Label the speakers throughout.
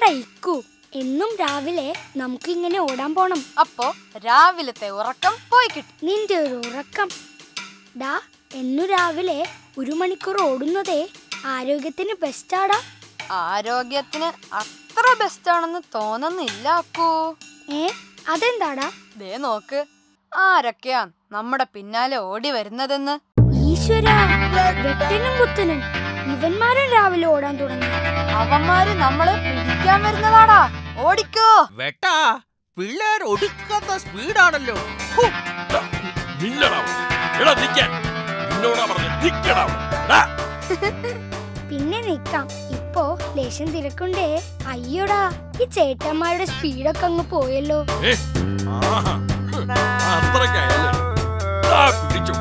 Speaker 1: എടാ ഇക്കു എന്നും രാവിലെ നമുക്ക് ഇങ്ങനെ ഓടാൻ പോണം
Speaker 2: അപ്പോ രാവിലത്തെ ഉറക്കം പോയി കിട്ടി
Speaker 1: നിന്റെ ഒരു ഉറക്കം ഡാ എന്നു രാവിലെ ഒരു മണിക്കൂർ ഓടുന്നതേ ആരോഗ്യത്തിന് ബെസ്റ്റാടാ
Speaker 2: ആരോഗ്യത്തിന് അത്ര ബെസ്റ്റ് ആണെന്ന് തോന്നുന്നില്ല അക്കു
Speaker 1: ഏ അതെന്താടാ
Speaker 2: ദേ നോക്ക് ആരൊക്കെയാ നമ്മുടെ പിന്നാലെ ഓടി വരുന്നതെന്ന്
Speaker 1: ഈശ്വര വെട്ടനും കുത്തനും ഇവന്മാരും രാവിലെ ഓടാൻ തുടങ്ങി
Speaker 2: അവന്മാര് നമ്മളെ പിടിക്കാൻ വരുന്നതാടാ ഓടിക്കോ
Speaker 3: വെട്ടാ പിള്ളേർ ഒടുക്കാത്ത സ്പീഡാണല്ലോ ഹു,
Speaker 4: നില്ലടാ എടാ നിക്കാൻ നിന്നോടാ പറഞ്ഞ നിക്കടാ എടാ,
Speaker 1: പിന്നെ നിക്കാം ഇപ്പോ ലേശം തിരക്കുണ്ടേ അയ്യോടാ ഈ ചേട്ടന്മാരുടെ സ്പീഡൊക്കെ അങ്ങ് പോയല്ലോ
Speaker 4: ഏ, ആഹാ, അത്രയ്ക്കായല്ലേ ദാ പിടിച്ചു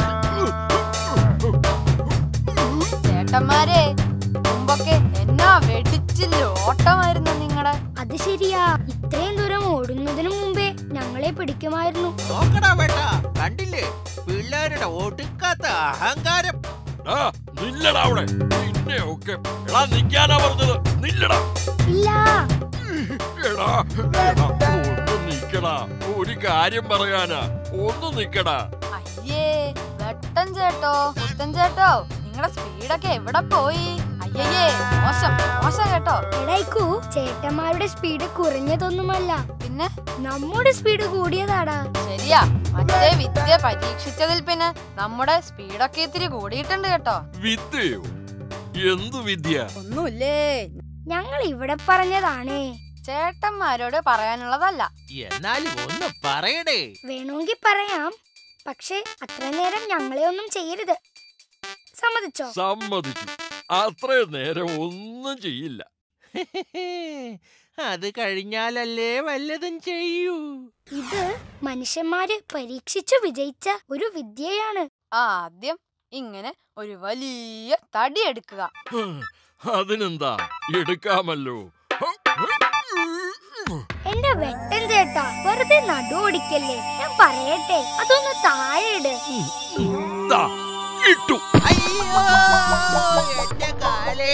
Speaker 2: ചേട്ടന്മാരെ മുമ്പൊക്കെ എന്നാ വെടിച്ചില്ല ഓട്ടമായിരുന്നു നിങ്ങടെ
Speaker 1: അത് ശരിയാ ഇത്രയും ദൂരം ഓടുന്നതിന് മുമ്പേ ഞങ്ങളെ പിടിക്കുമായിരുന്നു
Speaker 3: നോക്കടാ വെട്ടാ കണ്ടില്ലേ പിള്ളേരുടെ ഒടുക്കാത്ത അഹങ്കാരം
Speaker 4: ആ നില്ലടാ അവിടെ നിന്നെ ഒക്കെ എടാ നിക്കാനാ പറഞ്ഞത് നില്ലടാ
Speaker 1: ഇല്ല
Speaker 4: എടാ എടാ ഒന്ന് നിക്കടാ ഒരു കാര്യം പറയാനാ ഒന്ന് നിക്കടാ
Speaker 2: അയ്യേ വെട്ടൻ ചേട്ടോ പുത്തൻ ചേട്ടോ നിങ്ങളുടെ സ്പീഡൊക്കെ എവിടെ പോയി അയ്യേ മോശം മോശം കേട്ടോ
Speaker 1: എടായിക്കു ചേട്ടന്മാരുടെ സ്പീഡ് കുറഞ്ഞതൊന്നുമല്ല
Speaker 2: പിന്നെ
Speaker 1: നമ്മുടെ സ്പീഡ് കൂടിയതാടാ
Speaker 2: ശരിയാ മറ്റേ വിദ്യ പരീക്ഷിച്ചതിൽ പിന്നെ നമ്മുടെ സ്പീഡൊക്കെ ഇത്തിരി കൂടിയിട്ടുണ്ട് കേട്ടോ
Speaker 4: വിദ്യയോ എന്തു വിദ്യ
Speaker 2: ഒന്നുമില്ലേ
Speaker 1: ഞങ്ങൾ ഇവിടെ പറഞ്ഞതാണേ
Speaker 2: ചേട്ടന്മാരോട് പറയാനുള്ളതല്ല
Speaker 3: എന്നാലും ഒന്ന് പറയടേ
Speaker 1: വേണമെങ്കിൽ പറയാം പക്ഷെ അത്ര നേരം ഞങ്ങളെ ഒന്നും ചെയ്യരുത് സമ്മതിച്ചോ
Speaker 4: സമ്മതിച്ചു അത്രയും നേരം ഒന്നും ചെയ്യില്ല
Speaker 3: അത് കഴിഞ്ഞാലല്ലേ വല്ലതും ചെയ്യൂ
Speaker 1: ഇത് മനുഷ്യന്മാര് പരീക്ഷിച്ചു വിജയിച്ച ഒരു വിദ്യയാണ്
Speaker 2: ആദ്യം ഇങ്ങനെ ഒരു വലിയ തടി എടുക്കുക
Speaker 4: ഹ്, അതിനെന്താ എടുക്കാമല്ലോ
Speaker 1: എന്റെ വെട്ടൻ ചേട്ടാ വെറുതെ നടു ഓടിക്കല്ലേ ഞാൻ പറയട്ടെ അതൊന്ന് താഴെ ഇട്
Speaker 4: ദാ, ഇട്ടു
Speaker 3: അയ്യോ എന്റെ കാലേ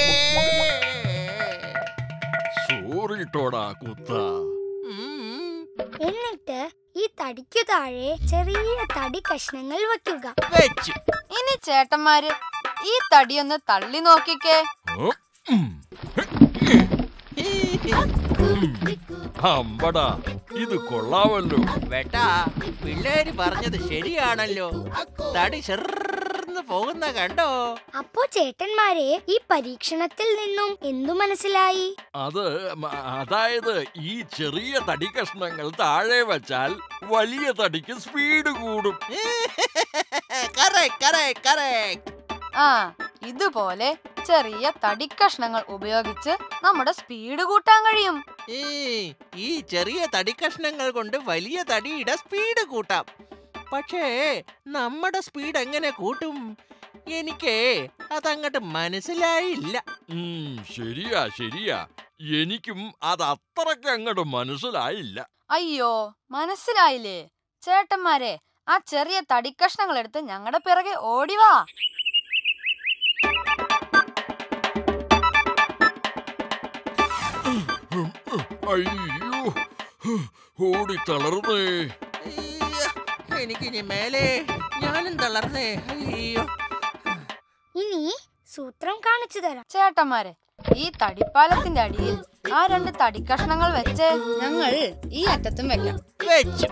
Speaker 4: സോറിട്ടോടാ കുത്ത
Speaker 3: ഉം,
Speaker 1: എന്നിട്ട് ഈ തടിക്കു താഴെ ചെറിയ തടി കഷ്ണങ്ങൾ വെക്കുക
Speaker 3: വെച്ചു
Speaker 2: ഇനി ചേട്ടന്മാര് ഈ തടിയൊന്ന് തള്ളി നോക്കിക്കേ
Speaker 4: ഉം. അമ്പടാ ഇത് കൊള്ളാമല്ലോ
Speaker 3: വെട്ടാ പിള്ളേര് പറഞ്ഞത് ശരിയാണല്ലോ തടി ചെറുന്ന് പോകുന്ന കണ്ടോ
Speaker 1: അപ്പോ ചേട്ടന്മാരെ ഈ പരീക്ഷണത്തിൽ നിന്നും എന്തു മനസ്സിലായി
Speaker 4: അത് മ- അതായത് ഈ ചെറിയ തടി കഷ്ണങ്ങൾ താഴെ വച്ചാൽ വലിയ തടിക്ക് സ്പീഡ് കൂടും
Speaker 3: കറക്റ്റ് കറക്റ്റ് കറക്റ്റ്
Speaker 2: ആ ഇതുപോലെ ചെറിയ തടിക്കഷ്ണങ്ങൾ ഉപയോഗിച്ച് നമ്മുടെ സ്പീഡ് കൂട്ടാൻ കഴിയും
Speaker 3: ഈ ഈ ചെറിയ തടി കഷ്ണങ്ങൾ കൊണ്ട് വലിയ തടിയുടെ സ്പീഡ് കൂട്ടാം പക്ഷേ നമ്മുടെ സ്പീഡ് എങ്ങനെ കൂട്ടും എനിക്ക് അതങ്ങട്ട് മനസ്സിലായില്ല
Speaker 4: ഉം, ശരിയാ ശരിയാ എനിക്കും അത് അത്രയ്ക്ക് അങ്ങോട്ട് മനസ്സിലായില്ല
Speaker 2: അയ്യോ മനസ്സിലായില്ലേ ചേട്ടന്മാരെ ആ ചെറിയ തടിക്കഷ്ണങ്ങൾ എടുത്ത് ഞങ്ങളുടെ പിറകെ ഓടിവാ
Speaker 4: അയ്യോ ഓടി തളർന്നേ
Speaker 3: അയ്യോ, എനിക്കിനി മേലെ ഞാനും തളർന്നേ അയ്യോ
Speaker 1: ഇനി സൂത്രം കാണിച്ചു തരാം
Speaker 2: ചേട്ടന്മാരെ ഈ തടിപ്പാലത്തിന്റെ അടിയിൽ ആ രണ്ട് തടിക്കഷ്ണങ്ങൾ വെച്ച് ഞങ്ങൾ ഈ അറ്റത്തും വെക്കാം
Speaker 3: വെച്ചു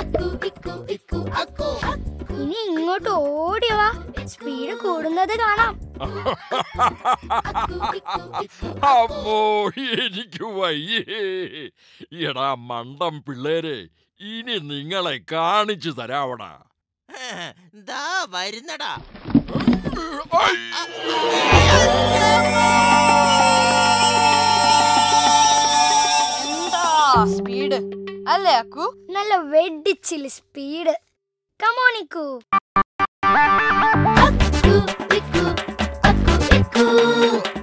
Speaker 1: ഇനി ഇങ്ങോട്ട് ഓടിവാ സ്പീഡ് കൂടുന്നത് കാണാം
Speaker 4: അമ്മോ എനിക്ക് വയ്യേ എടാ മണ്ടം പിള്ളേരെ ഇനി നിങ്ങളെ കാണിച്ചു തരാവടാ
Speaker 3: ദാ വരുന്നടാ
Speaker 2: എന്താ സ്പീഡ് അല്ലേ അക്കു
Speaker 1: നല്ല വെടിച്ചില് സ്പീഡ് കമോണിക്കൂ
Speaker 5: Aku, iku, aku, iku.